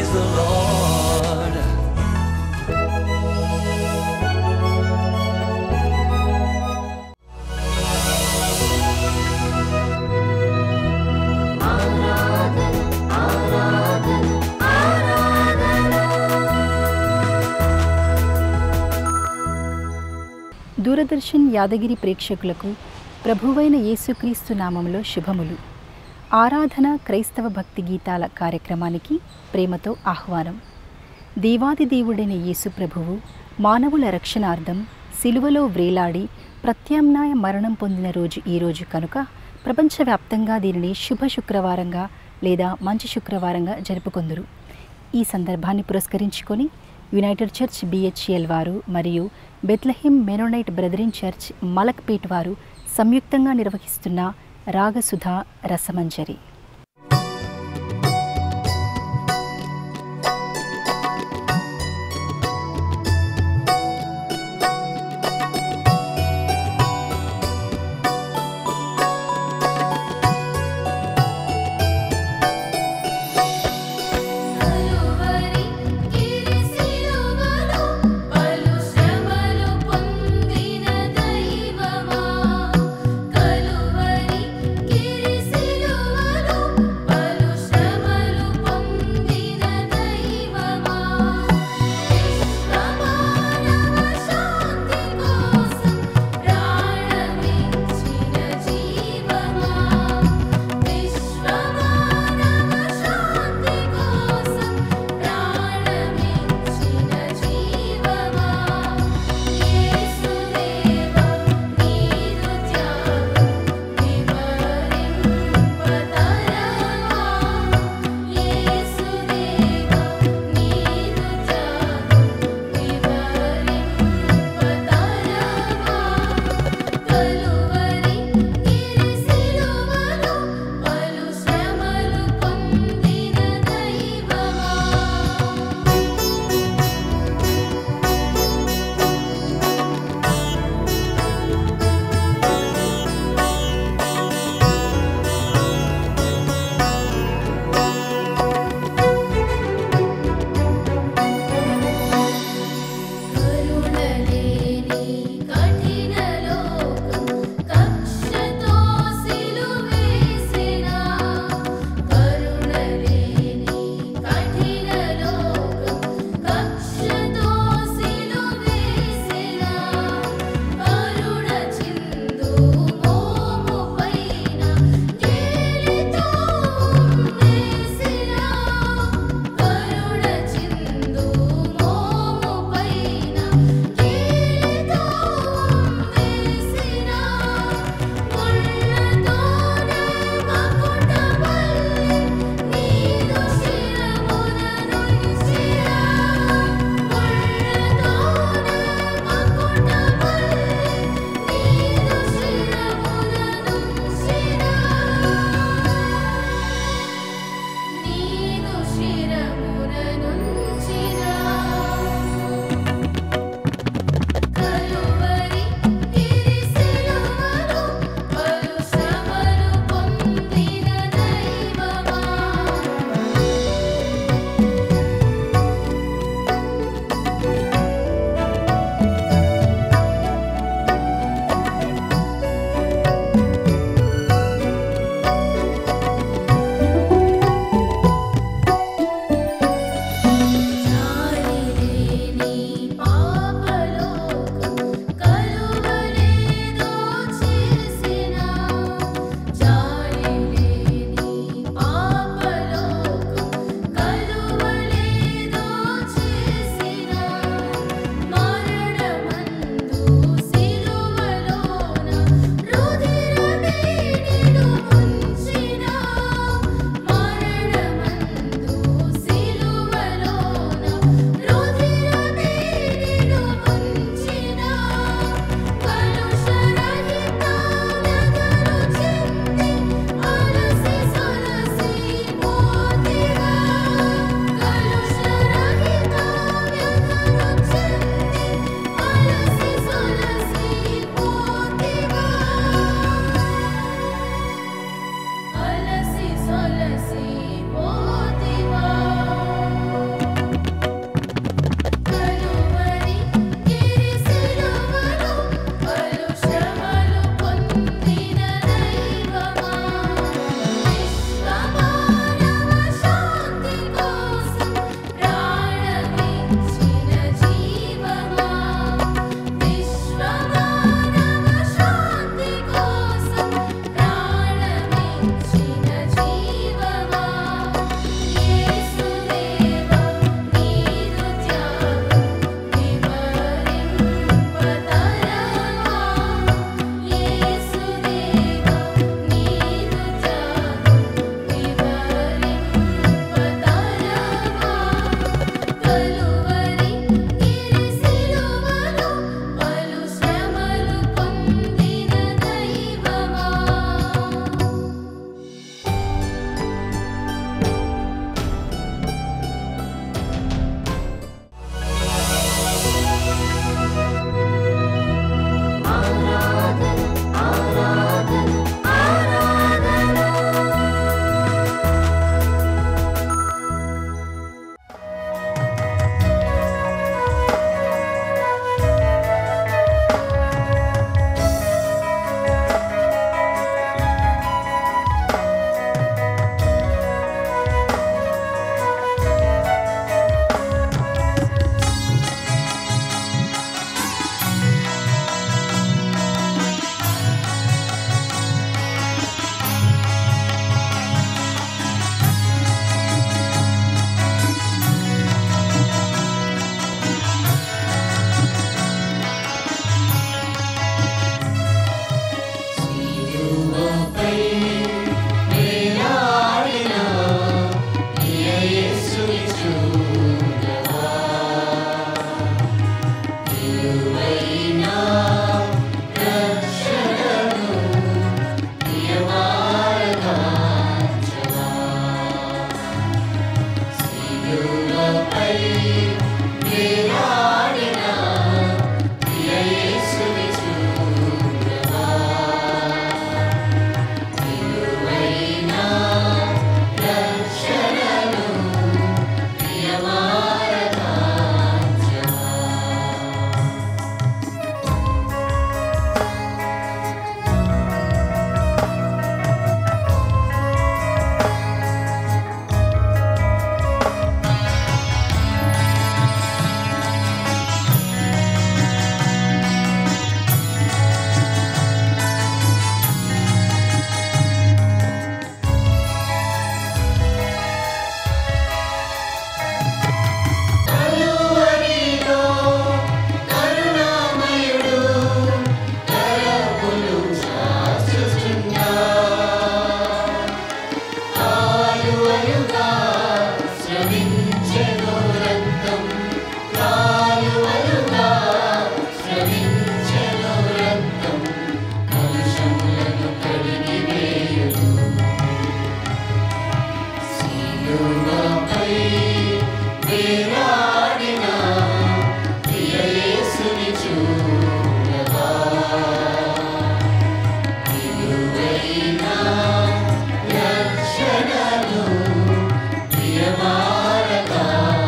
praise the Lord. Doordarshan Yadagiri ప్రేక్షకులకు ప్రభువైన యేసుక్రీస్తు నామములో శుభములు ఆరాధన క్రైస్తవ భక్తి గీతాల కార్యక్రమానికి ప్రేమతో ఆహ్వానం దేవాది దేవుడైన యేసు ప్రభువు మానవుల రక్షణార్థం సిలువలో వ్రేలాడి ప్రత్యామ్నాయ మరణం పొందిన రోజు ఈ రోజు కనుక ప్రపంచవ్యాప్తంగా దీనిని శుభ శుక్రవారంగా లేదా మంచి శుక్రవారంగా జరుపుకొందురు ఈ సందర్భాన్ని పురస్కరించుకొని యునైటెడ్ చర్చ్ బిహెచ్ఎల్ వారు మరియు Bethlehem Mennonite Brethren church Malakpet వారు సంయుక్తంగా నిర్వహిస్తున్న రాగసుధ రసమంజరి కలువరి కిరిసిలువలో పలు శ్రమలు పొందిన దైవమా కలువరి కిరిసిలువలో రక్షణను ప్రియమారగా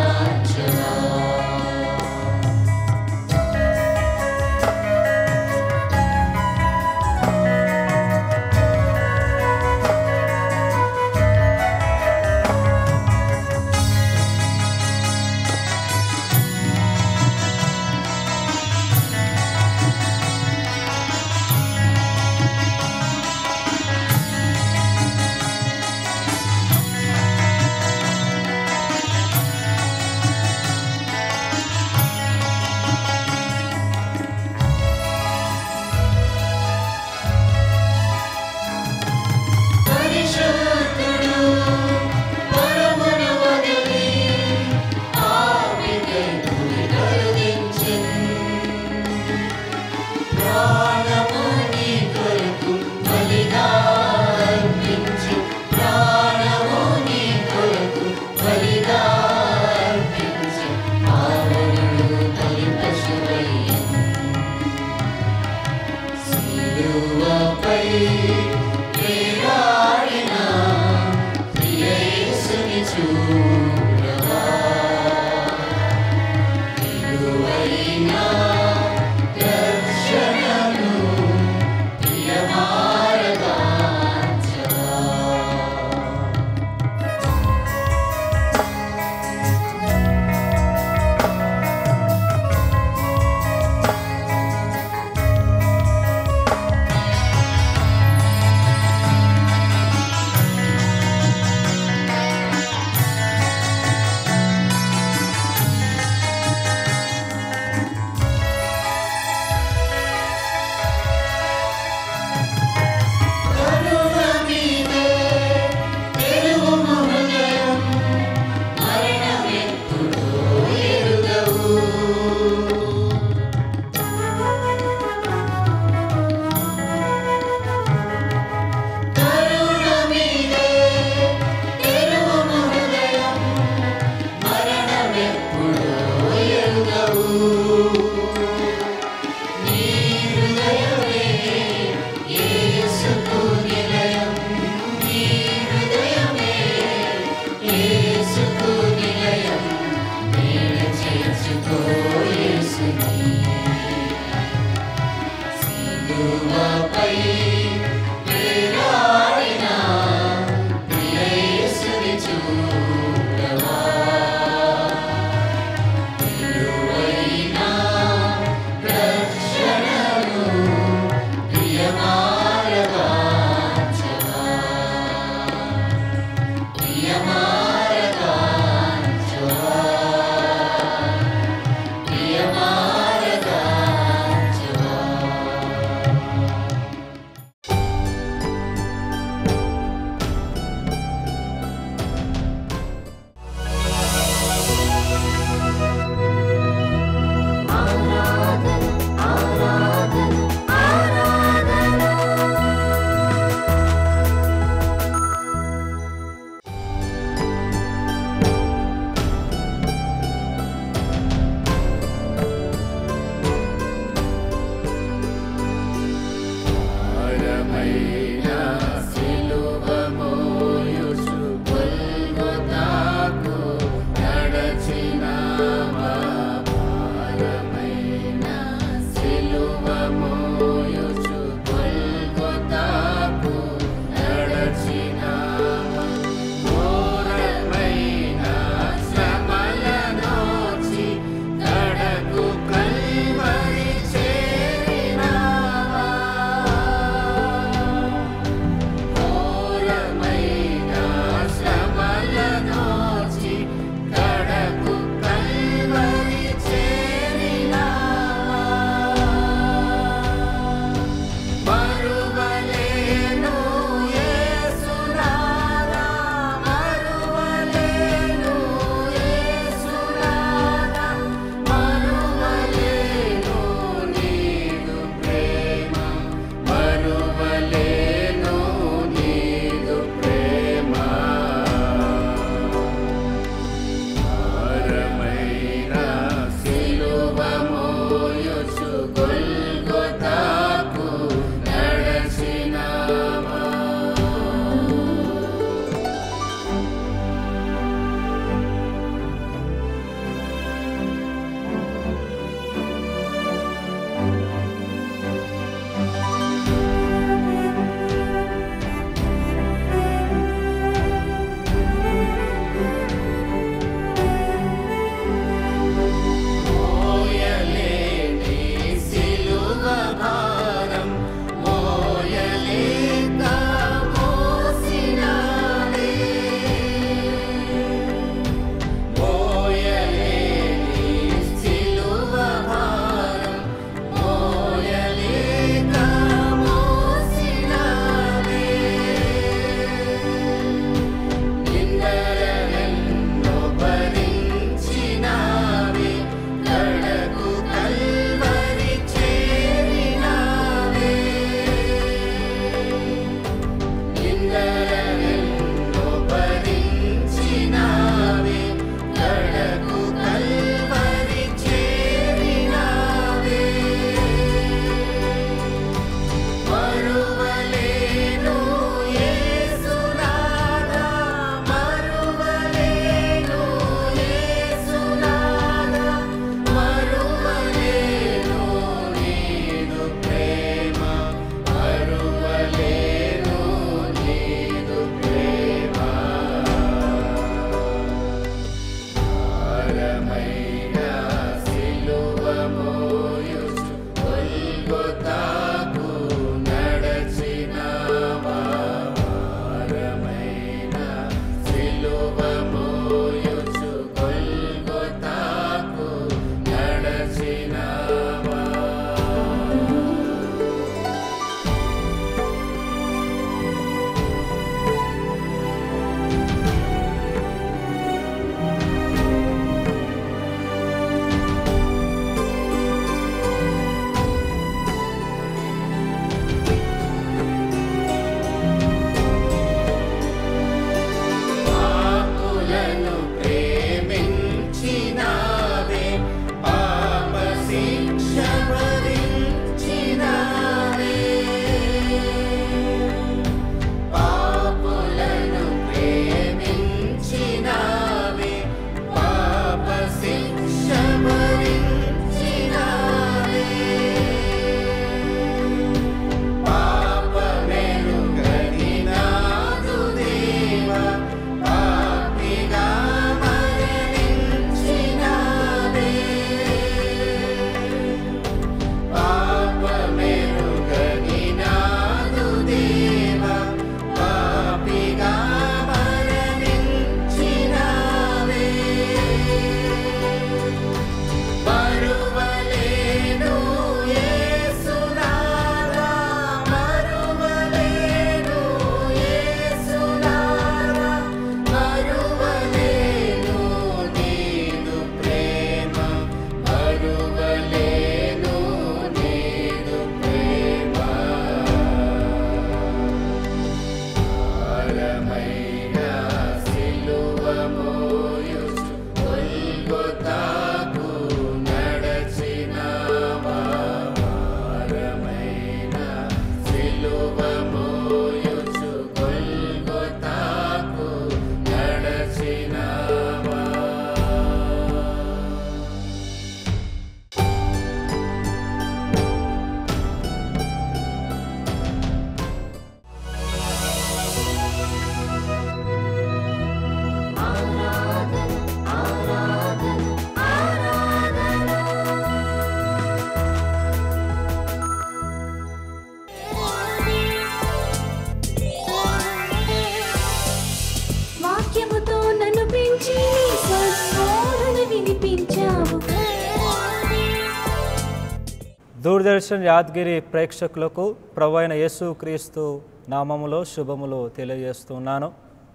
దూరదర్శన్ యాదగిరి ప్రేక్షకులకు ప్రభు అయిన యేసు క్రీస్తు నామములో శుభములు తెలియజేస్తున్నాను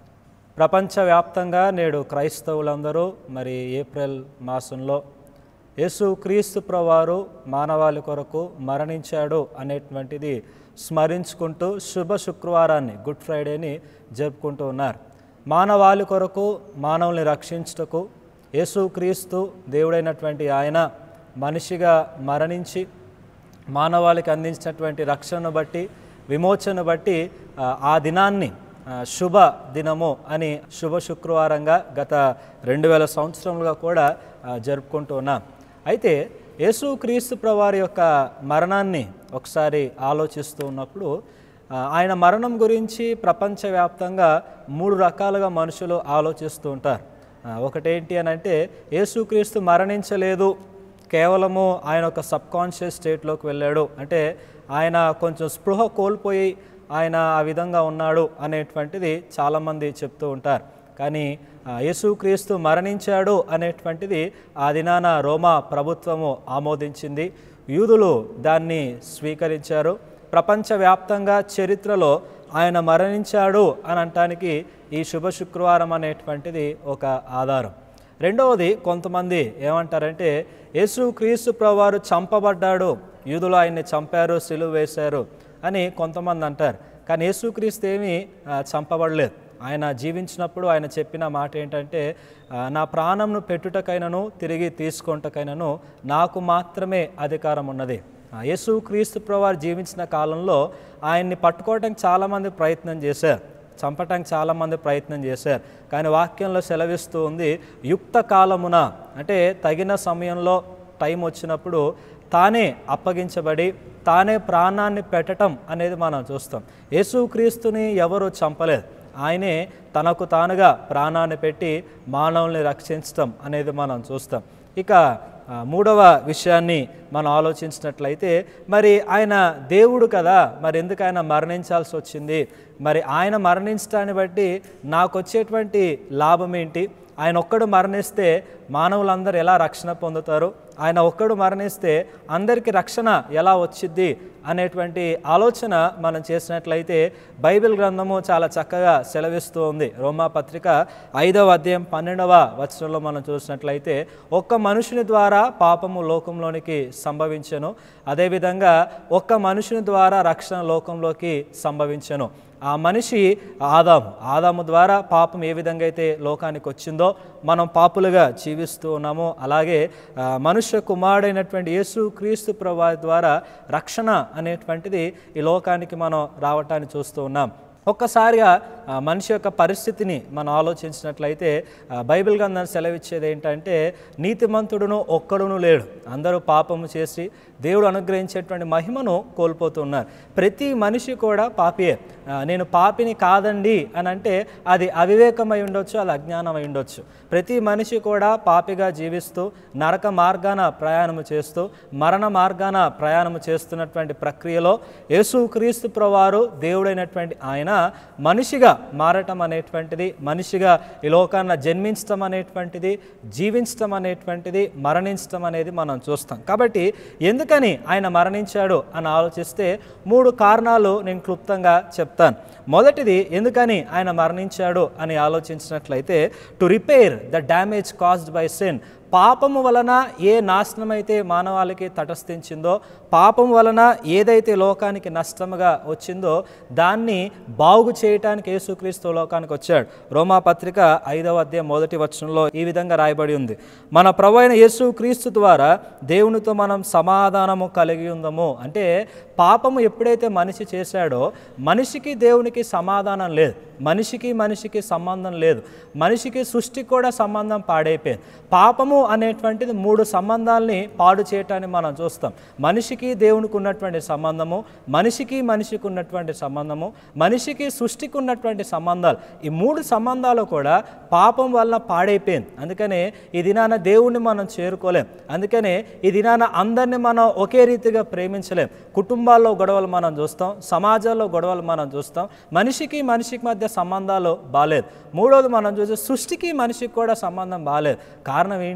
ప్రపంచవ్యాప్తంగా నేడు క్రైస్తవులందరూ మరి ఏప్రిల్ మాసంలో యేసు క్రీస్తు ప్రవారు మానవాళి కొరకు మరణించాడు అనేటువంటిది స్మరించుకుంటూ శుభ శుక్రవారాన్ని గుడ్ ఫ్రైడేని జరుపుకుంటూ ఉన్నారు మానవాళి కొరకు మానవుల్ని రక్షించుటకు యేసుక్రీస్తు దేవుడైనటువంటి ఆయన మనిషిగా మరణించి మానవాళికి అందించినటువంటి రక్షణను బట్టి విమోచనను బట్టి ఆ, ఆ దినాన్ని ఆ, శుభ దినము అని శుభ శుక్రవారంగా గత రెండు వేల సంవత్సరములుగా కూడా ఆ, జరుపుకుంటూ ఉన్నాం అయితే యేసు క్రీస్తు ప్రవారి యొక్క మరణాన్ని ఒకసారి ఆలోచిస్తూ ఉన్నప్పుడు ఆ, ఆయన మరణం గురించి ప్రపంచవ్యాప్తంగా మూడు రకాలుగా మనుషులు ఆలోచిస్తూ ఉంటారు ఆ, ఒకటేంటి అని అంటే యేసుక్రీస్తు మరణించలేదు కేవలము ఆయన ఒక సబ్ కాన్షియస్ స్టేట్లోకి వెళ్ళాడు అంటే ఆయన కొంచెం స్పృహ కోల్పోయి ఆయన ఆ విధంగా ఉన్నాడు అనేటువంటిది చాలామంది చెప్తూ ఉంటారు కానీ ఆ, యేసుక్రీస్తు మరణించాడు అనేటువంటిది ఆ దినాన రోమా ప్రభుత్వము ఆమోదించింది యూదులు దాన్ని స్వీకరించారు ప్రపంచవ్యాప్తంగా చరిత్రలో ఆయన మరణించాడు అని అనటానికి ఈ శుభ శుక్రవారం అనేటువంటిది ఒక ఆధారం రెండవది కొంతమంది ఏమంటారంటే యేసు క్రీస్తు ప్రభువారు చంపబడ్డాడు యూదులు ఆయన్ని చంపారు సిలువ వేశారు అని కొంతమంది అంటారు కానీ యేసుక్రీస్తు ఏమీ ఆ, చంపబడలేదు ఆయన జీవించినప్పుడు ఆయన చెప్పిన మాట ఏంటంటే ఆ, నా ప్రాణంను పెట్టుటకైనను తిరిగి తీసుకొంటకైనను నాకు మాత్రమే అధికారం ఉన్నది ఆ, యేసు క్రీస్తు ప్రభువారు జీవించిన కాలంలో ఆయన్ని పట్టుకోవడానికి చాలామంది ప్రయత్నం చేశారు చంపటానికి చాలామంది ప్రయత్నం చేశారు కానీ వాక్యంలో సెలవిస్తూ ఉంది యుక్త కాలమున అంటే తగిన సమయంలో టైం వచ్చినప్పుడు తానే అప్పగించబడి తానే ప్రాణాన్ని పెట్టటం అనేది మనం చూస్తాం యేసుక్రీస్తుని ఎవరు చంపలేదు ఆయనే తనకు తానుగా ప్రాణాన్ని పెట్టి మానవుల్ని రక్షించటం అనేది మనం చూస్తాం ఇక ఆ, మూడవ విషయాన్ని మనం ఆలోచించినట్లయితే మరి ఆయన దేవుడు కదా మరి ఎందుకు ఆయన మరణించాల్సి వచ్చింది మరి ఆయన మరణించడాన్ని బట్టి నాకు వచ్చేటువంటి లాభం ఏంటి ఆయన ఒక్కడు మరణిస్తే మానవులందరూ ఎలా రక్షణ పొందుతారు ఆయన ఒక్కడు మరణిస్తే అందరికీ రక్షణ ఎలా వచ్చిద్ది అనేటువంటి ఆలోచన మనం చేసినట్లయితే బైబిల్ గ్రంథము చాలా చక్కగా సెలవిస్తూ ఉంది రోమా పత్రిక ఐదవ అధ్యాయం పన్నెండవ వచనంలో మనం చూసినట్లయితే ఒక్క మనుషుని ద్వారా పాపము లోకంలోనికి సంభవించను అదేవిధంగా ఒక్క మనుషుని ద్వారా రక్షణ లోకంలోకి సంభవించను ఆ మనిషి ఆదాము ఆదాము ద్వారా పాపం ఏ విధంగా అయితే లోకానికి వచ్చిందో మనం పాపులుగా జీవిస్తూ ఉన్నామో అలాగే ఆ, మనుష్య కుమారుడైనటువంటి యేసు క్రీస్తు ప్రభా ద్వారా రక్షణ అనేటువంటిది ఈ లోకానికి మనం రావటాన్ని చూస్తూ ఉన్నాం ఒక్కసారిగా ఆ, మనిషి యొక్క పరిస్థితిని మనం ఆలోచించినట్లయితే ఆ, బైబిల్ గ్రంథం సెలవిచ్చేది ఏంటంటే నీతిమంతుడును ఒక్కడును లేడు అందరూ పాపము చేసి దేవుడు అనుగ్రహించేటువంటి మహిమను కోల్పోతున్నారు ప్రతి మనిషి కూడా పాపియే ఆ, నేను పాపిని కాదండి అని అంటే అది అవివేకమై ఉండొచ్చు అది అజ్ఞానం అయి ఉండొచ్చు ప్రతి మనిషి కూడా పాపిగా జీవిస్తూ నరక మార్గాన ప్రయాణము చేస్తూ మరణ మార్గాన ప్రయాణము చేస్తున్నటువంటి ప్రక్రియలో యేసుక్రీస్తు ప్రవారు దేవుడైనటువంటి ఆయన మనిషిగా మారటం అనేటువంటిది మనిషిగా ఈ లోకాన్న జన్మించటం అనేటువంటిది జీవించటం అనేటువంటిది మరణించటం అనేది మనం చూస్తాం కాబట్టి ఎందుకని ఆయన మరణించాడు అని ఆలోచిస్తే మూడు కారణాలు నేను క్లుప్తంగా చెప్తాను మొదటిది ఎందుకని ఆయన మరణించాడు అని ఆలోచించినట్లయితే to repair the damage caused by sin పాపము వలన ఏ నాశనం అయితే మానవాళికి తటస్థించిందో పాపం వలన ఏదైతే లోకానికి నష్టముగా వచ్చిందో దాన్ని బాగు చేయటానికి యేసుక్రీస్తు లోకానికి వచ్చాడు రోమా పత్రిక ఐదవ అధ్యాయం మొదటి వచనంలో ఈ విధంగా రాయబడి ఉంది మన ప్రభు అయిన యేసుక్రీస్తు ద్వారా దేవునితో మనం సమాధానము కలిగి ఉందము అంటే పాపము ఎప్పుడైతే మనిషి చేశాడో మనిషికి దేవునికి సమాధానం లేదు మనిషికి మనిషికి సంబంధం లేదు మనిషికి సృష్టికి కూడా సంబంధం పాడైపోయింది పాపము అనేటువంటిది మూడు సంబంధాల్ని పాడు చేయటాన్ని మనం చూస్తాం మనిషికి దేవునికి ఉన్నటువంటి సంబంధము మనిషికి మనిషికి ఉన్నటువంటి సంబంధము మనిషికి సృష్టికి ఉన్నటువంటి సంబంధాలు ఈ మూడు సంబంధాలు కూడా పాపం వల్ల పాడైపోయింది అందుకనే ఈ దినాన దేవుణ్ణి మనం చేరుకోలేం అందుకనే ఈ దినాన అందరినీ మనం ఒకే రీతిగా ప్రేమించలేం కుటుంబాల్లో గొడవలు మనం చూస్తాం సమాజాల్లో గొడవలు మనం చూస్తాం మనిషికి మనిషికి మధ్య సంబంధాలు బాలేదు మూడోది మనం చూస్తే సృష్టికి మనిషికి కూడా సంబంధం బాలేదు కారణం ఏంటి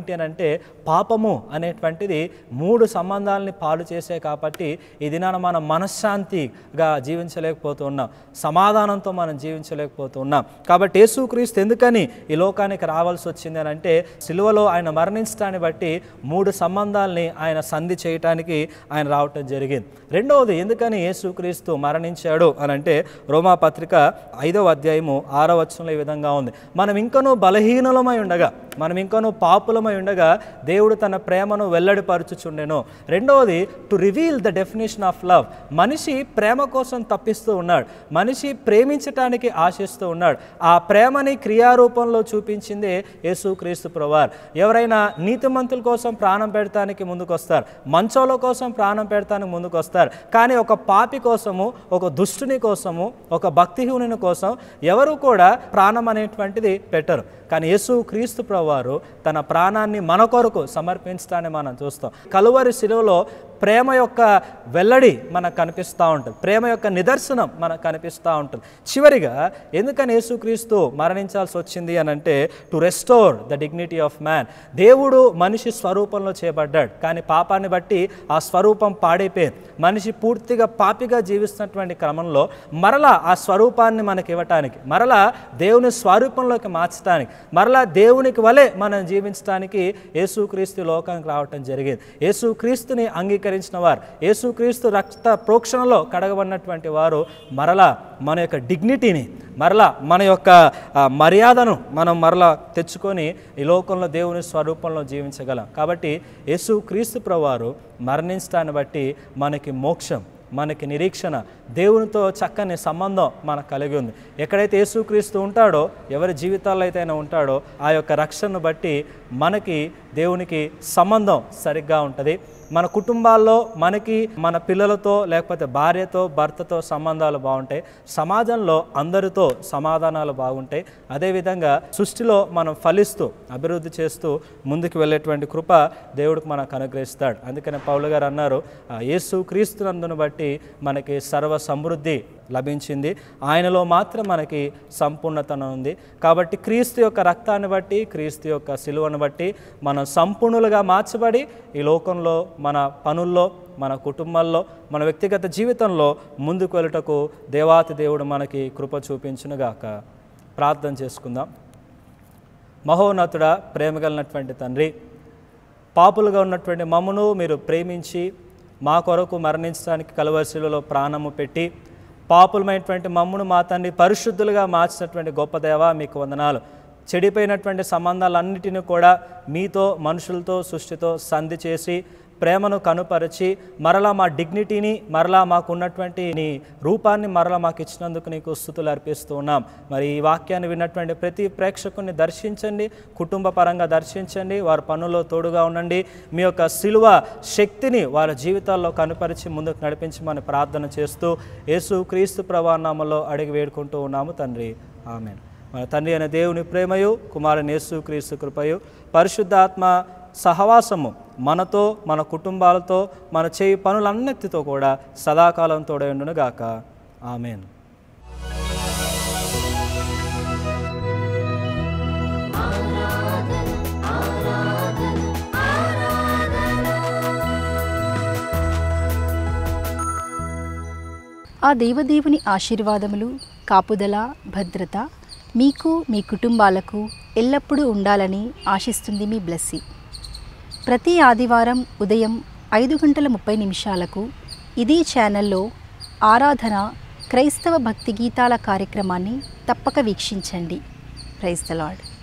ఏంటి అని అంటే పాపము అనేటువంటిది మూడు సంబంధాలని పాలు చేసే కాబట్టి ఈ దినాన మనం మనశ్శాంతిగా జీవించలేకపోతున్నాం సమాధానంతో మనం జీవించలేకపోతున్నాం కాబట్టి యేసుక్రీస్తు ఎందుకని ఈ లోకానికి రావాల్సి వచ్చింది అని అంటే సిలువలో ఆయన మరణించడాన్ని బట్టి మూడు సంబంధాలని ఆయన సంధి చేయటానికి ఆయన రావటం జరిగింది రెండవది ఎందుకని యేసుక్రీస్తు మరణించాడు అని అంటే రోమా పత్రిక ఐదవ అధ్యాయము ఆరో వచనంలో ఈ విధంగా ఉంది మనం ఇంకనూ బలహీనులమై ఉండగా మనం ఇంకనూ పాపులమై ఉండగా దేవుడు తన ప్రేమను వెల్లడిపరచుచుండెను రెండవది to reveal the definition of love మనిషి ప్రేమ కోసం తప్పిస్తూ ఉన్నాడు మనిషి ప్రేమించటానికి ఆశిస్తూ ఉన్నాడు ఆ ప్రేమని క్రియారూపంలో చూపించిందే యేసుక్రీస్తు ప్రవార్ ఎవరైనా నీతిమంతుల కోసం ప్రాణం పెడతానికి ముందుకొస్తారు మంచోల కోసం ప్రాణం పెడతానికి ముందుకొస్తారు కానీ ఒక పాపి కోసము ఒక దుష్టుని కోసము ఒక భక్తిహీనుని కోసం ఎవరు కూడా ప్రాణం అనేటువంటిది పెట్టరు కానీ యేసు క్రీస్తు ప్రభువారు తన ప్రాణాన్ని మన కొరకు సమర్పించడాన్ని మనం చూస్తాం కలువరి శిలువలో ప్రేమ యొక్క వెల్లడి మనకు కనిపిస్తూ ఉంటుంది ప్రేమ యొక్క నిదర్శనం మనకు కనిపిస్తూ ఉంటుంది చివరిగా ఎందుకని యేసుక్రీస్తు మరణించాల్సి వచ్చింది అని అంటే to restore the dignity of man దేవుడు మనిషి స్వరూపంలో చేపడ్డాడు కానీ పాపాన్ని బట్టి ఆ స్వరూపం పాడైపోయింది మనిషి పూర్తిగా పాపిగా జీవిస్తున్నటువంటి క్రమంలో మరలా ఆ స్వరూపాన్ని మనకి ఇవ్వటానికి మరలా దేవుని స్వరూపంలోకి మార్చడానికి మరలా దేవునికి వలె మనం జీవించడానికి యేసుక్రీస్తు లోకానికి రావటం జరిగింది యేసుక్రీస్తుని అంగీకరించిన వారు యేసుక్రీస్తు రక్త ప్రోక్షణలో కడగబడినటువంటి వారు మరలా మన యొక్క డిగ్నిటీని మరలా మన యొక్క ఆ, మర్యాదను మనం మరలా తెచ్చుకొని ఈ లోకంలో దేవుని స్వరూపంలో జీవించగలం కాబట్టి యేసుక్రీస్తు ప్రవారు మరణించడాన్ని బట్టి మనకి మోక్షం మనకి నిరీక్షణ దేవునితో చక్కని సంబంధం మనకు కలిగి ఉంది ఎక్కడైతే యేసుక్రీస్తు ఉంటాడో ఎవరి జీవితాల్లో అయితే ఆయన ఉంటాడో ఆ యొక్క రక్షణను బట్టి మనకి దేవునికి సంబంధం సరిగ్గా ఉంటుంది మన కుటుంబాల్లో మనకి మన పిల్లలతో లేకపోతే భార్యతో భర్తతో సంబంధాలు బాగుంటాయి సమాజంలో అందరితో సమాధానాలు బాగుంటాయి అదేవిధంగా సృష్టిలో మనం ఫలిస్తూ అభివృద్ధి చేస్తూ ముందుకు వెళ్ళేటువంటి కృప దేవుడికి మనకు అనుగ్రహిస్తాడు అందుకని పౌలు గారు అన్నారు "ఆ యేసు క్రీస్తునందును బట్టి మనకి సర్వ సమృద్ధి లభించింది ఆయనలో మాత్రం మనకి సంపూర్ణతన ఉంది కాబట్టి క్రీస్తు యొక్క రక్తాన్ని బట్టి క్రీస్తు యొక్క సిలువను బట్టి మనం సంపూర్ణులుగా మార్చబడి ఈ లోకంలో మన పనుల్లో మన కుటుంబాల్లో మన వ్యక్తిగత జీవితంలో ముందుకు వెళ్ళటకు దేవాతి దేవుడు మనకి కృప చూపించునుగాక ప్రార్థన చేసుకుందాం మహోన్నతుడ ప్రేమగలిగినటువంటి తండ్రి పాపులుగా ఉన్నటువంటి మమ్మను మీరు ప్రేమించి మా కొరకు మరణించడానికి కలవరిశిలలో ప్రాణము పెట్టి పాపులమైనటువంటి మమ్మును మా తండ్రి పరిశుద్ధులుగా మార్చినటువంటి గొప్ప దేవ మీకు వందనాలు చెడిపోయినటువంటి సంబంధాలన్నిటిని కూడా మీతో మనుషులతో సృష్టితో సంధి చేసి ప్రేమను కనుపరిచి మరలా మా డిగ్నిటీని మరలా మాకు ఉన్నటువంటి నీ రూపాన్ని మరలా మాకు ఇచ్చినందుకు నీకు స్థుతులు అర్పిస్తూ ఉన్నాం మరి ఈ వాక్యాన్ని విన్నటువంటి ప్రతి ప్రేక్షకుని దర్శించండి కుటుంబ పరంగా దర్శించండి వారి పనుల్లో తోడుగా ఉండండి మీ యొక్క సిలువ శక్తిని వారి జీవితాల్లో కనుపరిచి ముందుకు నడిపించమని ప్రార్థన చేస్తూ యేసు క్రీస్తు ప్రవాణామంలో అడిగి వేడుకుంటూ ఉన్నాము తండ్రి ఆమెన్ మన తండ్రి అయిన దేవుని ప్రేమయు కుమారుని యేసు క్రీస్తు కృపయు పరిశుద్ధాత్మ సహవాసము మనతో మన కుటుంబాలతో మన చేయి పనులన్నిటితో కూడా సదాకాలం తోడైండును గాక ఆమెన్ ఆ దేవదేవుని ఆశీర్వాదములు కాపుదల భద్రత మీకు మీ కుటుంబాలకు ఎల్లప్పుడూ ఉండాలని ఆశిస్తుంది మీ బ్లెస్సీ ప్రతి ఆదివారం ఉదయం ఐదు గంటల ముప్పై నిమిషాలకు ఇదే ఛానల్లో ఆరాధన క్రైస్తవ భక్తి గీతాల కార్యక్రమాన్ని తప్పక వీక్షించండి ప్రైజ్ ద లార్డ్